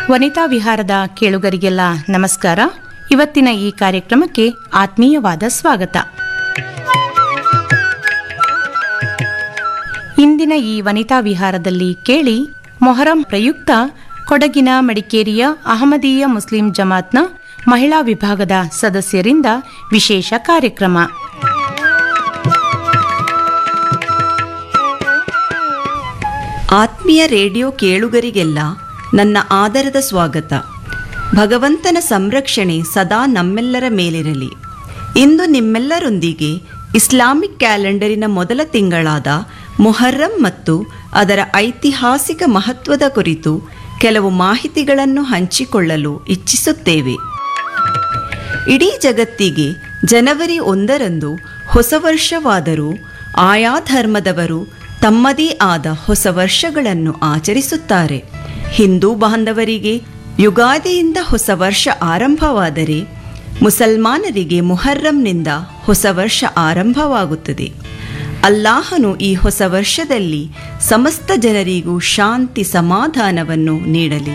ವನಿತಾ ವಿಹಾರದ ಕೇಳುಗರಿಗೆಲ್ಲ ನಮಸ್ಕಾರ ಇವತ್ತಿನ ಈ ಕಾರ್ಯಕ್ರಮಕ್ಕೆ ಆತ್ಮೀಯವಾದ ಸ್ವಾಗತ ಇಂದಿನ ಈ ವನಿತಾ ವಿಹಾರದಲ್ಲಿ ಕೇಳಿ ಮೊಹರಂ ಪ್ರಯುಕ್ತ ಕೊಡಗಿನ ಮಡಿಕೇರಿಯ ಅಹಮದೀಯ ಮುಸ್ಲಿಂ ಜಮಾತ್ನ ಮಹಿಳಾ ವಿಭಾಗದ ಸದಸ್ಯರಿಂದ ವಿಶೇಷ ಕಾರ್ಯಕ್ರಮ ಆತ್ಮೀಯ ರೇಡಿಯೋ ಕೇಳುಗರಿಗೆಲ್ಲ ನನ್ನ ಆದರದ ಸ್ವಾಗತ ಭಗವಂತನ ಸಂರಕ್ಷಣೆ ಸದಾ ನಮ್ಮೆಲ್ಲರ ಮೇಲಿರಲಿ ಇಂದು ನಿಮ್ಮೆಲ್ಲರೊಂದಿಗೆ ಇಸ್ಲಾಮಿಕ್ ಕ್ಯಾಲೆಂಡರಿನ ಮೊದಲ ತಿಂಗಳಾದ ಮೊಹರ್ರಂ ಮತ್ತು ಅದರ ಐತಿಹಾಸಿಕ ಮಹತ್ವದ ಕುರಿತು ಕೆಲವು ಮಾಹಿತಿಗಳನ್ನು ಹಂಚಿಕೊಳ್ಳಲು ಇಚ್ಛಿಸುತ್ತೇವೆ ಇಡೀ ಜಗತ್ತಿಗೆ ಜನವರಿ ಒಂದರಂದು ಹೊಸ ವರ್ಷವಾದರೂ ಆಯಾ ಧರ್ಮದವರು ತಮ್ಮದೇ ಆದ ಹೊಸ ವರ್ಷಗಳನ್ನು ಆಚರಿಸುತ್ತಾರೆ ಹಿಂದೂ ಬಾಂಧವರಿಗೆ ಯುಗಾದಿಯಿಂದ ಹೊಸ ವರ್ಷ ಆರಂಭವಾದರೆ ಮುಸಲ್ಮಾನರಿಗೆ ಮುಹರ್ರಂನಿಂದ ಹೊಸ ವರ್ಷ ಆರಂಭವಾಗುತ್ತದೆ ಅಲ್ಲಾಹನು ಈ ಹೊಸ ವರ್ಷದಲ್ಲಿ ಸಮಸ್ತ ಜನರಿಗೂ ಶಾಂತಿ ಸಮಾಧಾನವನ್ನು ನೀಡಲಿ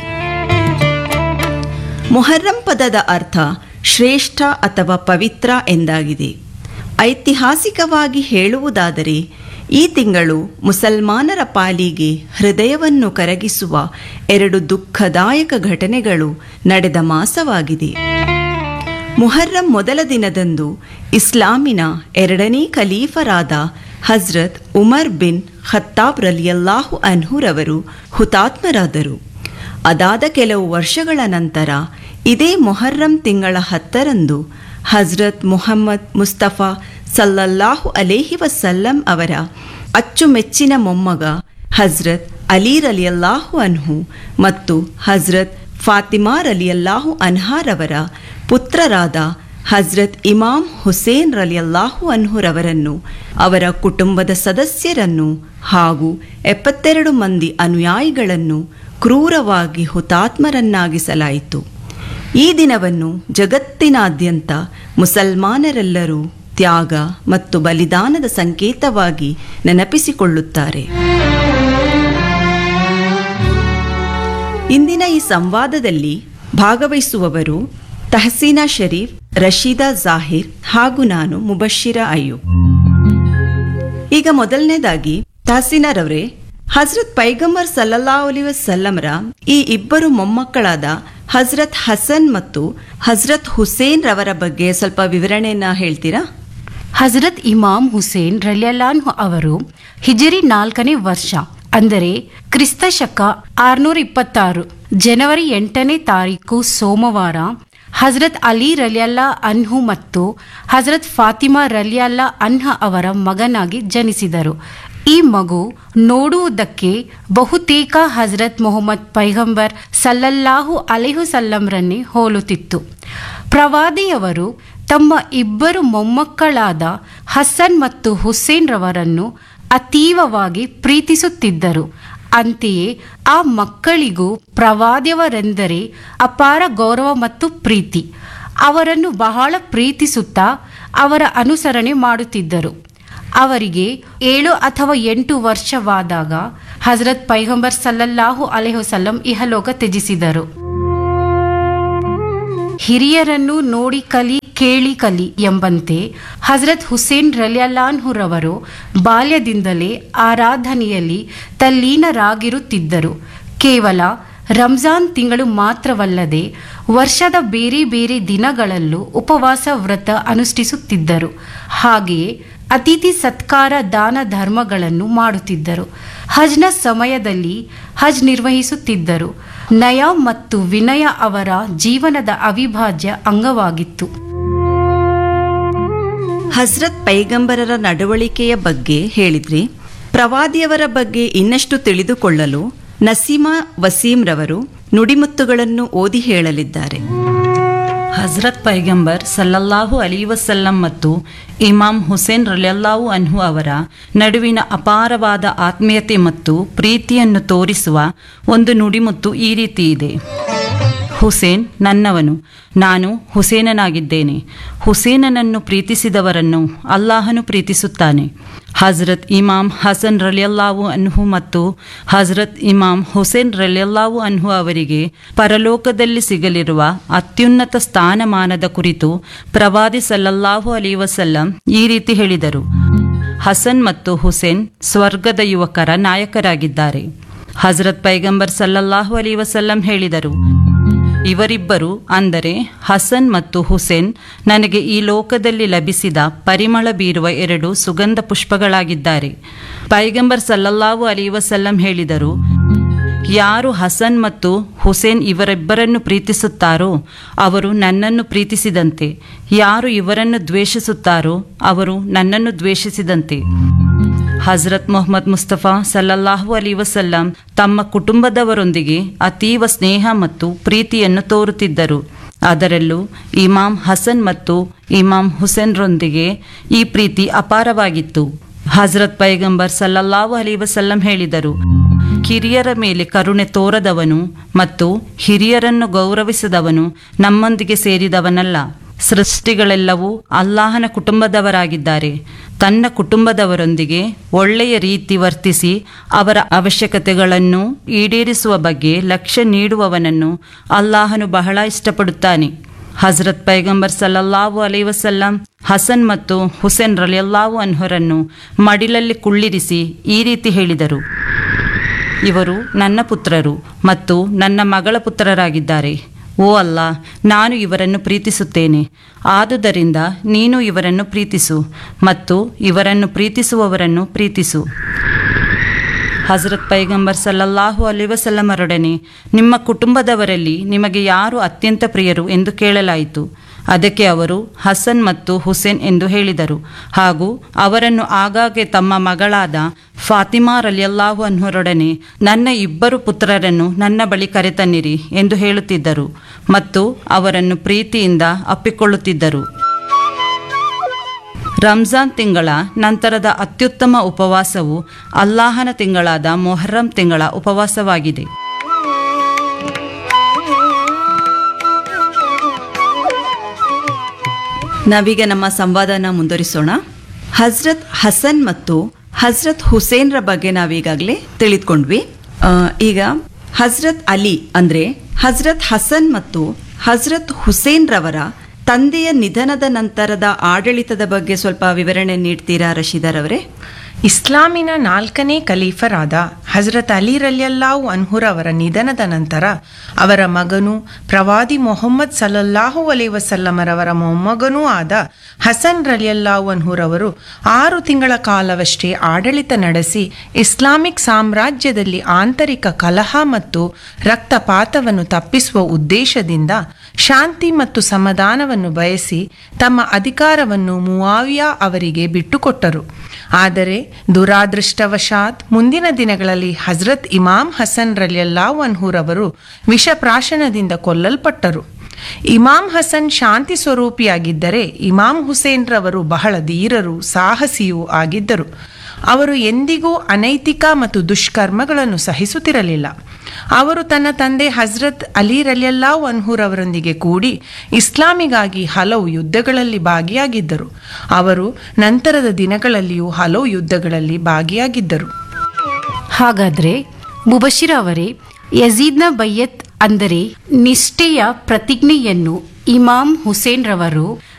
ಮೊಹರ್ರಂ ಪದದ ಅರ್ಥ ಶ್ರೇಷ್ಠ ಅಥವಾ ಪವಿತ್ರ ಎಂದಾಗಿದೆ ಐತಿಹಾಸಿಕವಾಗಿ ಹೇಳುವುದಾದರೆ ಈ ತಿಂಗಳು ಮುಸಲ್ಮಾನರ ಪಾಲಿಗೆ ಹೃದಯವನ್ನು ಕರಗಿಸುವ ಎರಡು ದುಃಖದಾಯಕ ಘಟನೆಗಳು ನಡೆದ ಮಾಸವಾಗಿದೆ ಮುಹರ್ರಂ ಮೊದಲ ದಿನದಂದು ಇಸ್ಲಾಮಿನ ಎರಡನೇ ಖಲೀಫರಾದ ಹಜ್ರತ್ ಉಮರ್ ಬಿನ್ ಖತ್ತಾಬ್ ರಲಿಯಲ್ಲಾಹು ಅನ್ಹುರವರು ಹುತಾತ್ಮರಾದರು ಅದಾದ ಕೆಲವು ವರ್ಷಗಳ ನಂತರ ಇದೇ ಮೊಹರ್ರಂ ತಿಂಗಳ ಹತ್ತರಂದು ಹಜ್ರತ್ ಮುಹಮ್ಮದ್ ಮುಸ್ತಫಾ ಸಲ್ಲಲ್ಲಾಹು ಅಲೇಹಿ ವಸಲ್ಲಂ ಅವರ ಅಚ್ಚುಮೆಚ್ಚಿನ ಮೊಮ್ಮಗ ಹಜ್ರತ್ ಅಲಿ ರಲಿಯಲ್ಲಾಹು ಅನ್ಹು ಮತ್ತು ಹಜ್ರತ್ ಫಾತಿಮಾ ರಲಿಯಲ್ಲಾಹು ಅನ್ಹಾರವರ ಪುತ್ರರಾದ ಹಜ್ರತ್ ಇಮಾಮ್ ಹುಸೇನ್ ರಲಿಯಲ್ಲಾಹು ಅನ್ಹುರವರನ್ನು ಅವರ ಕುಟುಂಬದ ಸದಸ್ಯರನ್ನು ಹಾಗೂ ಎಪ್ಪತ್ತೆರಡು ಮಂದಿ ಅನುಯಾಯಿಗಳನ್ನು ಕ್ರೂರವಾಗಿ ಹುತಾತ್ಮರನ್ನಾಗಿಸಲಾಯಿತು ಈ ದಿನವನ್ನು ಜಗತ್ತಿನಾದ್ಯಂತ ಮುಸಲ್ಮಾನರೆಲ್ಲರೂ ತ್ಯಾಗ ಮತ್ತು ಬಲಿದಾನದ ಸಂಕೇತವಾಗಿ ನೆನಪಿಸಿಕೊಳ್ಳುತ್ತಾರೆ ಇಂದಿನ ಈ ಸಂವಾದದಲ್ಲಿ ಭಾಗವಹಿಸುವವರು ತಹಸೀನಾ ಶರೀಫ್ ರಶೀದಾ ಜಾಹಿರ್ ಹಾಗೂ ನಾನು ಮುಬಶಿರ ಅಯ್ಯೂಬ್ ಈಗ ಮೊದಲನೇದಾಗಿ ತಹಸೀನಾರವರೇ ಹಜ್ರತ್ ಪೈಗಂಬರ್ ಸಲ್ಲಲ್ಲಾ ಅಲಿ ವಸಲ್ಲಂರ ಈ ಇಬ್ಬರು ಮೊಮ್ಮಕ್ಕಳಾದ ಹಜ್ರತ್ ಹಸನ್ ಮತ್ತು ಹಜ್ರತ್ ಹುಸೇನ್ ರವರ ಬಗ್ಗೆ ಸ್ವಲ್ಪ ವಿವರಣೆಯನ್ನ ಹೇಳ್ತೀರಾ ಹಜರತ್ ಇಮಾಮ್ ಹುಸೇನ್ ರಲಿಯಲ್ಲಾನ್ಹು ಅವರು ಹಿಜರಿ ನಾಲ್ಕನೇ ವರ್ಷ ಅಂದರೆ ಕ್ರಿಸ್ತ ಶಕ ಆರ್ನೂರ ಇಪ್ಪತ್ತಾರು ಜನವರಿ ಎಂಟನೇ ತಾರೀಕು ಸೋಮವಾರ ಹಜರತ್ ಅಲಿ ರಲಿಯಲ್ಲಾ ಅನ್ಹು ಮತ್ತು ಹಜರತ್ ಫಾತಿಮಾ ರಲಿಯಲ್ಲಾ ಅನ್ಹ ಅವರ ಮಗನಾಗಿ ಜನಿಸಿದರು ಈ ಮಗು ನೋಡುವುದಕ್ಕೆ ಬಹುತೇಕ ಹಜರತ್ ಮೊಹಮ್ಮದ್ ಪೈಗಂಬರ್ ಸಲ್ಲಲ್ಲಾಹು ಅಲೆಹುಸಲ್ಲಂರನ್ನೇ ಹೋಲುತ್ತಿತ್ತು ಪ್ರವಾದಿಯವರು ತಮ್ಮ ಇಬ್ಬರು ಮೊಮ್ಮಕ್ಕಳಾದ ಹಸನ್ ಮತ್ತು ಹುಸೇನ್ ರವರನ್ನು ಅತೀವವಾಗಿ ಪ್ರೀತಿಸುತ್ತಿದ್ದರು ಅಂತೆಯೇ ಆ ಮಕ್ಕಳಿಗೂ ಪ್ರವಾದ್ಯವರೆಂದರೆ ಅಪಾರ ಗೌರವ ಮತ್ತು ಪ್ರೀತಿ ಅವರನ್ನು ಬಹಳ ಪ್ರೀತಿಸುತ್ತಾ ಅವರ ಅನುಸರಣೆ ಮಾಡುತ್ತಿದ್ದರು ಅವರಿಗೆ ಏಳು ಅಥವಾ ಎಂಟು ವರ್ಷವಾದಾಗ ಹಜರತ್ ಪೈಗಂಬರ್ ಸಲ್ಲಲ್ಲಾಹು ಅಲೆಹುಸಲ್ಲಂ ಇಹಲೋಕ ತ್ಯಜಿಸಿದರು ಹಿರಿಯರನ್ನು ನೋಡಿ ಕಲಿ ಕೇಳಿ ಕಲಿ ಎಂಬಂತೆ ಹಜರತ್ ಹುಸೇನ್ ರಲಿಯಲ್ಲಾನ್ಹುರವರು ಬಾಲ್ಯದಿಂದಲೇ ಆರಾಧನೆಯಲ್ಲಿ ತಲ್ಲೀನರಾಗಿರುತ್ತಿದ್ದರು ಕೇವಲ ರಂಜಾನ್ ತಿಂಗಳು ಮಾತ್ರವಲ್ಲದೆ ವರ್ಷದ ಬೇರೆ ಬೇರೆ ದಿನಗಳಲ್ಲೂ ಉಪವಾಸ ವ್ರತ ಅನುಷ್ಠಿಸುತ್ತಿದ್ದರು ಹಾಗೆಯೇ ಅತಿಥಿ ಸತ್ಕಾರ ದಾನ ಧರ್ಮಗಳನ್ನು ಮಾಡುತ್ತಿದ್ದರು ಹಜ್ನ ಸಮಯದಲ್ಲಿ ಹಜ್ ನಿರ್ವಹಿಸುತ್ತಿದ್ದರು ನಯ ಮತ್ತು ವಿನಯ ಅವರ ಜೀವನದ ಅವಿಭಾಜ್ಯ ಅಂಗವಾಗಿತ್ತು ಹಜ್ರತ್ ಪೈಗಂಬರರ ನಡವಳಿಕೆಯ ಬಗ್ಗೆ ಹೇಳಿದ್ರಿ ಪ್ರವಾದಿಯವರ ಬಗ್ಗೆ ಇನ್ನಷ್ಟು ತಿಳಿದುಕೊಳ್ಳಲು ನಸೀಮಾ ವಸೀಂ ರವರು ನುಡಿಮುತ್ತುಗಳನ್ನು ಓದಿ ಹೇಳಲಿದ್ದಾರೆ ಹಜ್ರತ್ ಪೈಗಂಬರ್ ಸಲ್ಲಲ್ಲಾಹು ಅಲಿ ವಸಲ್ಲಂ ಮತ್ತು ಇಮಾಮ್ ಹುಸೇನ್ ರಲಿಯಲ್ಲಾಹು ಅನ್ಹು ಅವರ ನಡುವಿನ ಅಪಾರವಾದ ಆತ್ಮೀಯತೆ ಮತ್ತು ಪ್ರೀತಿಯನ್ನು ತೋರಿಸುವ ಒಂದು ನುಡಿಮುತ್ತು ಈ ರೀತಿ ಇದೆ ಹುಸೇನ್ ನನ್ನವನು ನಾನು ಹುಸೇನನಾಗಿದ್ದೇನೆ ಹುಸೇನನನ್ನು ಪ್ರೀತಿಸಿದವರನ್ನು ಅಲ್ಲಾಹನು ಪ್ರೀತಿಸುತ್ತಾನೆ ಹಜರತ್ ಇಮಾಮ್ ಹಸನ್ ರಲಿಯಲ್ಲಾವು ಅನ್ಹು ಮತ್ತು ಹಜರತ್ ಇಮಾಮ್ ಹುಸೇನ್ ರಲಿಯಲ್ಲಾವು ಅನ್ಹು ಅವರಿಗೆ ಪರಲೋಕದಲ್ಲಿ ಸಿಗಲಿರುವ ಅತ್ಯುನ್ನತ ಸ್ಥಾನಮಾನದ ಕುರಿತು ಪ್ರವಾದಿ ಸಲ್ಲಲ್ಲಾಹು ಅಲಿ ವಸಲ್ಲಂ ಈ ರೀತಿ ಹೇಳಿದರು ಹಸನ್ ಮತ್ತು ಹುಸೇನ್ ಸ್ವರ್ಗದ ಯುವಕರ ನಾಯಕರಾಗಿದ್ದಾರೆ ಹಜರತ್ ಪೈಗಂಬರ್ ಸಲ್ಲಲ್ಲಾಹು ಅಲಿ ವಸಲ್ಲಂ ಹೇಳಿದರು ಇವರಿಬ್ಬರು ಅಂದರೆ ಹಸನ್ ಮತ್ತು ಹುಸೇನ್ ನನಗೆ ಈ ಲೋಕದಲ್ಲಿ ಲಭಿಸಿದ ಪರಿಮಳ ಬೀರುವ ಎರಡು ಸುಗಂಧ ಪುಷ್ಪಗಳಾಗಿದ್ದಾರೆ ಪೈಗಂಬರ್ ಸಲ್ಲಲ್ಲಾಹು ಅಲಿ ವಸಲ್ಲಂ ಹೇಳಿದರು ಯಾರು ಹಸನ್ ಮತ್ತು ಹುಸೇನ್ ಇವರಿಬ್ಬರನ್ನು ಪ್ರೀತಿಸುತ್ತಾರೋ ಅವರು ನನ್ನನ್ನು ಪ್ರೀತಿಸಿದಂತೆ ಯಾರು ಇವರನ್ನು ದ್ವೇಷಿಸುತ್ತಾರೋ ಅವರು ನನ್ನನ್ನು ದ್ವೇಷಿಸಿದಂತೆ ಹಜರತ್ ಮೊಹಮ್ಮದ್ ಮುಸ್ತಫಾ ಸಲ್ಲಲ್ಲಾಹು ಅಲಿ ವಸಲ್ಲಂ ತಮ್ಮ ಕುಟುಂಬದವರೊಂದಿಗೆ ಅತೀವ ಸ್ನೇಹ ಮತ್ತು ಪ್ರೀತಿಯನ್ನು ತೋರುತ್ತಿದ್ದರು ಅದರಲ್ಲೂ ಇಮಾಮ್ ಹಸನ್ ಮತ್ತು ಇಮಾಮ್ ಹುಸೇನ್ರೊಂದಿಗೆ ಈ ಪ್ರೀತಿ ಅಪಾರವಾಗಿತ್ತು ಹಜರತ್ ಪೈಗಂಬರ್ ಸಲ್ಲಲ್ಲಾಹು ಅಲಿ ವಸಲ್ಲಂ ಹೇಳಿದರು ಕಿರಿಯರ ಮೇಲೆ ಕರುಣೆ ತೋರದವನು ಮತ್ತು ಹಿರಿಯರನ್ನು ಗೌರವಿಸದವನು ನಮ್ಮೊಂದಿಗೆ ಸೇರಿದವನಲ್ಲ ಸೃಷ್ಟಿಗಳೆಲ್ಲವೂ ಅಲ್ಲಾಹನ ಕುಟುಂಬದವರಾಗಿದ್ದಾರೆ ತನ್ನ ಕುಟುಂಬದವರೊಂದಿಗೆ ಒಳ್ಳೆಯ ರೀತಿ ವರ್ತಿಸಿ ಅವರ ಅವಶ್ಯಕತೆಗಳನ್ನು ಈಡೇರಿಸುವ ಬಗ್ಗೆ ಲಕ್ಷ್ಯ ನೀಡುವವನನ್ನು ಅಲ್ಲಾಹನು ಬಹಳ ಇಷ್ಟಪಡುತ್ತಾನೆ ಹಜರತ್ ಪೈಗಂಬರ್ ಸಲ್ಲಲ್ಲಾಹು ಅಲೈ ವಸಲ್ಲಂ ಹಸನ್ ಮತ್ತು ಹುಸೇನ್ ರಲಿಯಲ್ಲಾಹು ಅನ್ಹರನ್ನು ಮಡಿಲಲ್ಲಿ ಕುಳ್ಳಿರಿಸಿ ಈ ರೀತಿ ಹೇಳಿದರು ಇವರು ನನ್ನ ಪುತ್ರರು ಮತ್ತು ನನ್ನ ಮಗಳ ಪುತ್ರರಾಗಿದ್ದಾರೆ ಓ ಅಲ್ಲ ನಾನು ಇವರನ್ನು ಪ್ರೀತಿಸುತ್ತೇನೆ ಆದುದರಿಂದ ನೀನು ಇವರನ್ನು ಪ್ರೀತಿಸು ಮತ್ತು ಇವರನ್ನು ಪ್ರೀತಿಸುವವರನ್ನು ಪ್ರೀತಿಸು ಹಜರತ್ ಪೈಗಂಬರ್ ಸಲ್ಲಲ್ಲಾಹು ಅಲಿ ವಸಲ್ಲಮರೊಡನೆ ನಿಮ್ಮ ಕುಟುಂಬದವರಲ್ಲಿ ನಿಮಗೆ ಯಾರು ಅತ್ಯಂತ ಪ್ರಿಯರು ಎಂದು ಕೇಳಲಾಯಿತು ಅದಕ್ಕೆ ಅವರು ಹಸನ್ ಮತ್ತು ಹುಸೇನ್ ಎಂದು ಹೇಳಿದರು ಹಾಗೂ ಅವರನ್ನು ಆಗಾಗ್ಗೆ ತಮ್ಮ ಮಗಳಾದ ಫಾತಿಮಾ ರಲಿಯಲ್ಲಾಹು ಅನ್ಹರೊಡನೆ ನನ್ನ ಇಬ್ಬರು ಪುತ್ರರನ್ನು ನನ್ನ ಬಳಿ ಕರೆತನ್ನಿರಿ ಎಂದು ಹೇಳುತ್ತಿದ್ದರು ಮತ್ತು ಅವರನ್ನು ಪ್ರೀತಿಯಿಂದ ಅಪ್ಪಿಕೊಳ್ಳುತ್ತಿದ್ದರು ರಂಜಾನ್ ತಿಂಗಳ ನಂತರದ ಅತ್ಯುತ್ತಮ ಉಪವಾಸವು ಅಲ್ಲಾಹನ ತಿಂಗಳಾದ ಮೊಹರ್ರಂ ತಿಂಗಳ ಉಪವಾಸವಾಗಿದೆ ನಾವೀಗ ನಮ್ಮ ಸಂವಾದನ ಮುಂದುವರಿಸೋಣ ಹಜ್ರತ್ ಹಸನ್ ಮತ್ತು ಹಜ್ರತ್ ಹುಸೇನ್ರ ಬಗ್ಗೆ ನಾವೀಗಾಗಲೇ ತಿಳಿದುಕೊಂಡ್ವಿ ಆ, ಈಗ ಹಜ್ರತ್ ಅಲಿ ಅಂದ್ರೆ ಹಜ್ರತ್ ಹಸನ್ ಮತ್ತು ಹಜ್ರತ್ ಹುಸೇನ್ ರವರ ತಂದೆಯ ನಿಧನದ ನಂತರದ ಆಡಳಿತದ ಬಗ್ಗೆ ಸ್ವಲ್ಪ ವಿವರಣೆ ನೀಡ್ತೀರಾ ರಶೀದರ್ ಅವರೇ ಇಸ್ಲಾಮಿನ ನಾಲ್ಕನೇ ಖಲೀಫರಾದ ಹಜರತ್ ಅಲಿ ರಲ್ಯಲ್ಲಾಹು ಅನ್ಹುರವರ ನಿಧನದ ನಂತರ ಅವರ ಮಗನು ಪ್ರವಾದಿ ಮೊಹಮ್ಮದ್ ಸಲ್ಲಲ್ಲಾಹು ಅಲೈ ವಸಲ್ಲಮರವರ ಮೊಮ್ಮಗನೂ ಆದ ಹಸನ್ ರಲಿಯಲ್ಲಾಹು ಅನ್ಹುರವರು ಆರು ತಿಂಗಳ ಕಾಲವಷ್ಟೇ ಆಡಳಿತ ನಡೆಸಿ ಇಸ್ಲಾಮಿಕ್ ಸಾಮ್ರಾಜ್ಯದಲ್ಲಿ ಆಂತರಿಕ ಕಲಹ ಮತ್ತು ರಕ್ತಪಾತವನ್ನು ತಪ್ಪಿಸುವ ಉದ್ದೇಶದಿಂದ ಶಾಂತಿ ಮತ್ತು ಸಮಾಧಾನವನ್ನು ಬಯಸಿ ತಮ್ಮ ಅಧಿಕಾರವನ್ನು ಮುವಾವಿಯಾ ಅವರಿಗೆ ಬಿಟ್ಟುಕೊಟ್ಟರು ಆದರೆ ದುರಾದೃಷ್ಟವಶಾತ್ ಮುಂದಿನ ದಿನಗಳಲ್ಲಿ ಹಜರತ್ ಇಮಾಮ್ ಹಸನ್ ರಲಿಯಲ್ಲಾಹು ಅನ್ಹುರವರು ವಿಷಪ್ರಾಶನದಿಂದ ಕೊಲ್ಲಲ್ಪಟ್ಟರು ಇಮಾಮ್ ಹಸನ್ ಶಾಂತಿ ಸ್ವರೂಪಿಯಾಗಿದ್ದರೆ ಇಮಾಮ್ ಹುಸೇನ್ ರವರು ಬಹಳ ಧೀರರು ಸಾಹಸಿಯೂ ಆಗಿದ್ದರು ಅವರು ಎಂದಿಗೂ ಅನೈತಿಕ ಮತ್ತು ದುಷ್ಕರ್ಮಗಳನ್ನು ಸಹಿಸುತ್ತಿರಲಿಲ್ಲ ಅವರು ತನ್ನ ತಂದೆ ಹಜ್ರತ್ ಅಲಿ ರಲಿಯಲ್ಲಾಹು ಅನ್ಹುರವರೊಂದಿಗೆ ಕೂಡಿ ಇಸ್ಲಾಮಿಗಾಗಿ ಹಲವು ಯುದ್ಧಗಳಲ್ಲಿ ಭಾಗಿಯಾಗಿದ್ದರು ಅವರು ನಂತರದ ದಿನಗಳಲ್ಲಿಯೂ ಹಲವು ಯುದ್ಧಗಳಲ್ಲಿ ಭಾಗಿಯಾಗಿದ್ದರು ಹಾಗಾದ್ರೆ ಮುಬಶಿರ್ ಅವರೇ ಯಜೀದ್ನ ಬಯ್ಯತ್ ಅಂದರೆ ನಿಷ್ಠೆಯ ಪ್ರತಿಜ್ಞೆಯನ್ನು ಇಮಾಮ್ ಹುಸೇನ್ ರವರು